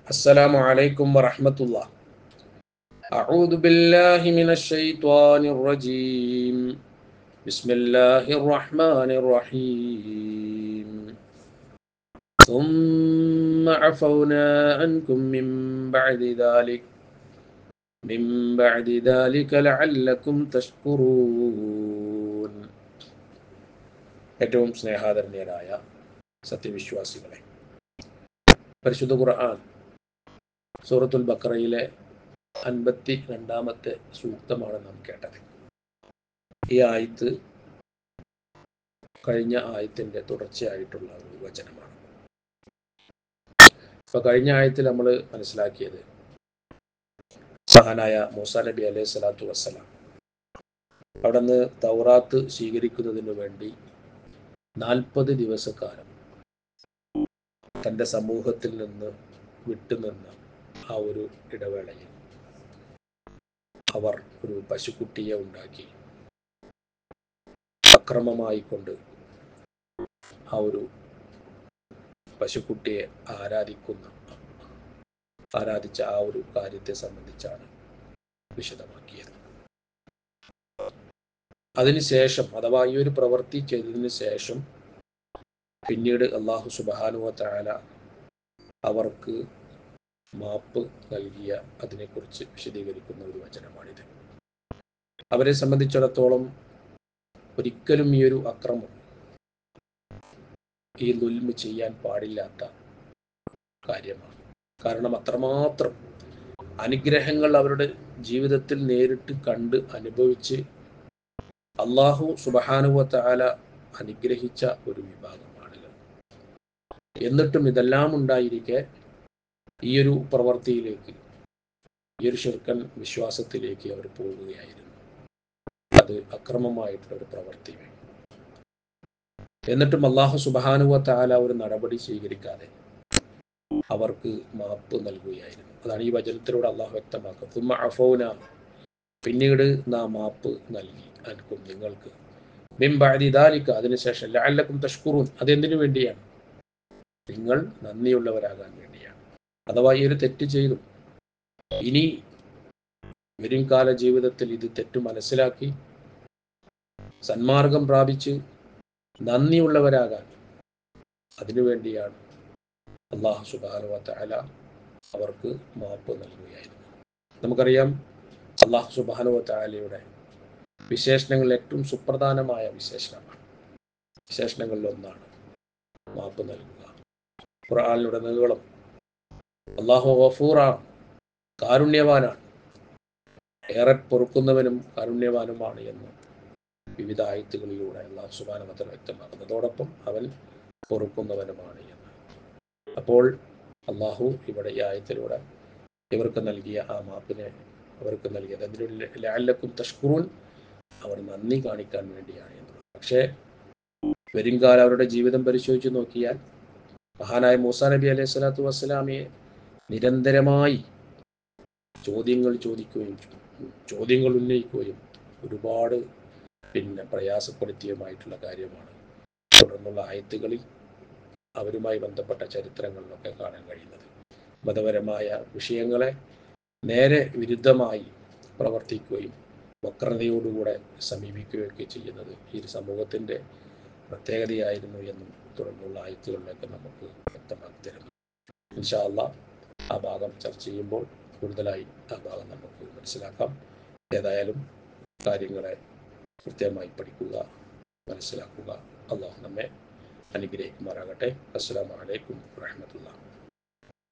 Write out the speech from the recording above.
السلام عليكم ورحمة الله أعوذ بالله من الشيطان الرجيم بسم الله الرحمن الرحيم ثم عفونا عنكم من بعد ذلك من بعد ذلك لعلكم تشكرون ഏറ്റവും സ്നേഹാദരണീയരായ സത്യവിശ്വാസികളെ പരിശുദ്ധ ഖുർആൻ സൂറത്തുൽ ബക്കറയിലെ അൻപത്തി രണ്ടാമത്തെ സൂക്തമാണ് നാം കേട്ടത് ഈ ആയത്ത് കഴിഞ്ഞ ആയത്തിന്റെ തുടർച്ചയായിട്ടുള്ള ഒരു വചനമാണ് അപ്പൊ കഴിഞ്ഞ ആയത്തിൽ നമ്മൾ മനസ്സിലാക്കിയത് മഹാനായ മൂസ നബി അലൈഹി സ്വലാത്തു വസ്സലാം അവിടെ നിന്ന് തൗറാത്ത് സ്വീകരിക്കുന്നതിന് വേണ്ടി നാൽപ്പത് ദിവസക്കാലം തൻ്റെ സമൂഹത്തിൽ നിന്ന് വിട്ടുനിന്ന ആ ഒരു ഇടവേളയിൽ അവർ ഒരു പശുക്കുട്ടിയെ ഉണ്ടാക്കി അക്രമമായി കൊണ്ട് ആ ഒരു പശുക്കുട്ടിയെ ആരാധിക്കുന്ന ആരാധിച്ച ആ ഒരു കാര്യത്തെ സംബന്ധിച്ചാണ് വിശദമാക്കിയത് അതിനുശേഷം അഥവാ ഈ ഒരു പ്രവൃത്തി ചെയ്തതിന് ശേഷം പിന്നീട് അള്ളാഹു സുബാനുവ താല അവർക്ക് മാപ്പ് നൽകിയ അതിനെക്കുറിച്ച് വിശദീകരിക്കുന്ന ഒരു വചനമാണിത് അവരെ സംബന്ധിച്ചിടത്തോളം ഒരിക്കലും ഈ ഒരു അക്രമം ഈ ദുൽമ് ചെയ്യാൻ പാടില്ലാത്ത കാര്യമാണ് കാരണം അത്രമാത്രം അനുഗ്രഹങ്ങൾ അവരുടെ ജീവിതത്തിൽ നേരിട്ട് കണ്ട് അനുഭവിച്ച് അള്ളാഹു സുബഹാനുവ താല അനുഗ്രഹിച്ച ഒരു വിഭാഗമാണിത് എന്നിട്ടും ഇതെല്ലാം ഉണ്ടായിരിക്കെ ഈ ഒരു പ്രവൃത്തിയിലേക്ക് ഈ ഒരു ശിർക്കൻ വിശ്വാസത്തിലേക്ക് അവർ പോവുകയായിരുന്നു അത് അക്രമമായിട്ടുള്ള ഒരു പ്രവൃത്തി എന്നിട്ടും അള്ളാഹു സുബാനുവ താല ഒരു നടപടി സ്വീകരിക്കാതെ അവർക്ക് മാപ്പ് നൽകുകയായിരുന്നു അതാണ് ഈ വചനത്തിലൂടെ അള്ളാഹു വ്യക്തമാക്കുന്നത് തുമ്മ അഫൗന പിന്നീട് നാം മാപ്പ് നൽകി അനക്കും നിങ്ങൾക്ക് ബിംബാദി ദാലിക്ക അതിനുശേഷം ലഅല്ലക്കും തഷ്കുറൂൻ അതെന്തിനു വേണ്ടിയാണ് നിങ്ങൾ നന്ദിയുള്ളവരാകാൻ വേണ്ടിയാണ് അഥവാ ഈ ഒരു തെറ്റ് ചെയ്തു ഇനി വരും കാല ജീവിതത്തിൽ ഇത് തെറ്റ് മനസ്സിലാക്കി സന്മാർഗം പ്രാപിച്ച് നന്ദിയുള്ളവരാകാൻ അതിനുവേണ്ടിയാണ് അള്ളാഹു സുബാനുവ തആല അവർക്ക് മാപ്പ് നൽകുകയായിരുന്നു നമുക്കറിയാം അള്ളാഹു സുബാനുവ തആലയുടെ വിശേഷണങ്ങളിൽ ഏറ്റവും സുപ്രധാനമായ വിശേഷണമാണ് വിശേഷണങ്ങളിൽ ഒന്നാണ് മാപ്പ് നൽകുക ഖുർആാനിലൂടെ നീളം അള്ളാഹു ഗഫൂറാണ് കാരുണ്യവാനാണ് ഏറെ പൊറുക്കുന്നവനും കാരുണ്യവാനുമാണ് എന്ന് വിവിധ ആയത്തുകളിലൂടെ അള്ളാഹു സുബാനവത്തൻ വ്യക്തമാക്കുന്നതോടൊപ്പം അവൻ പൊറുക്കുന്നവനുമാണ് എന്ന് അപ്പോൾ അള്ളാഹു ഇവിടെ ഈ ആയത്തിലൂടെ ഇവർക്ക് നൽകിയ ആ മാപ്പിനെ അവർക്ക് നൽകിയത് അതിന് ലാലക്കും തഷ്കുറൂൻ അവർ നന്ദി കാണിക്കാൻ വേണ്ടിയാണ് എന്നുള്ളത് പക്ഷേ വരുംകാലം അവരുടെ ജീവിതം പരിശോധിച്ച് നോക്കിയാൽ മഹാനായ മൂസ നബി അലൈഹി സ്വലാത്തു വസ്സലാമിയെ നിരന്തരമായി ചോദ്യങ്ങൾ ചോദിക്കുകയും ചോദ്യങ്ങൾ ഉന്നയിക്കുകയും ഒരുപാട് പിന്നെ പ്രയാസപ്പെടുത്തിയുമായിട്ടുള്ള കാര്യമാണ് തുടർന്നുള്ള ആയത്തുകളിൽ അവരുമായി ബന്ധപ്പെട്ട ചരിത്രങ്ങളിലൊക്കെ കാണാൻ കഴിയുന്നത് മതപരമായ വിഷയങ്ങളെ നേരെ വിരുദ്ധമായി പ്രവർത്തിക്കുകയും വക്രതയോടുകൂടെ സമീപിക്കുകയൊക്കെ ചെയ്യുന്നത് ഈ ഒരു സമൂഹത്തിൻ്റെ പ്രത്യേകതയായിരുന്നു എന്നും തുടർന്നുള്ള ആയത്തുകളിലൊക്കെ നമുക്ക് വ്യക്തമാക്കി തരുന്നു ഇൻഷാല്ല ആ ഭാഗം ചർച്ച ചെയ്യുമ്പോൾ കൂടുതലായി ആ ഭാഗം നമുക്ക് മനസ്സിലാക്കാം ഏതായാലും കാര്യങ്ങളെ കൃത്യമായി പഠിക്കുക മനസ്സിലാക്കുക അള്ളാഹു നമ്മെ അനുഗ്രഹിക്കുമാറാകട്ടെ അസ്സാം വലൈക്കും വാഹമത്തുള്ള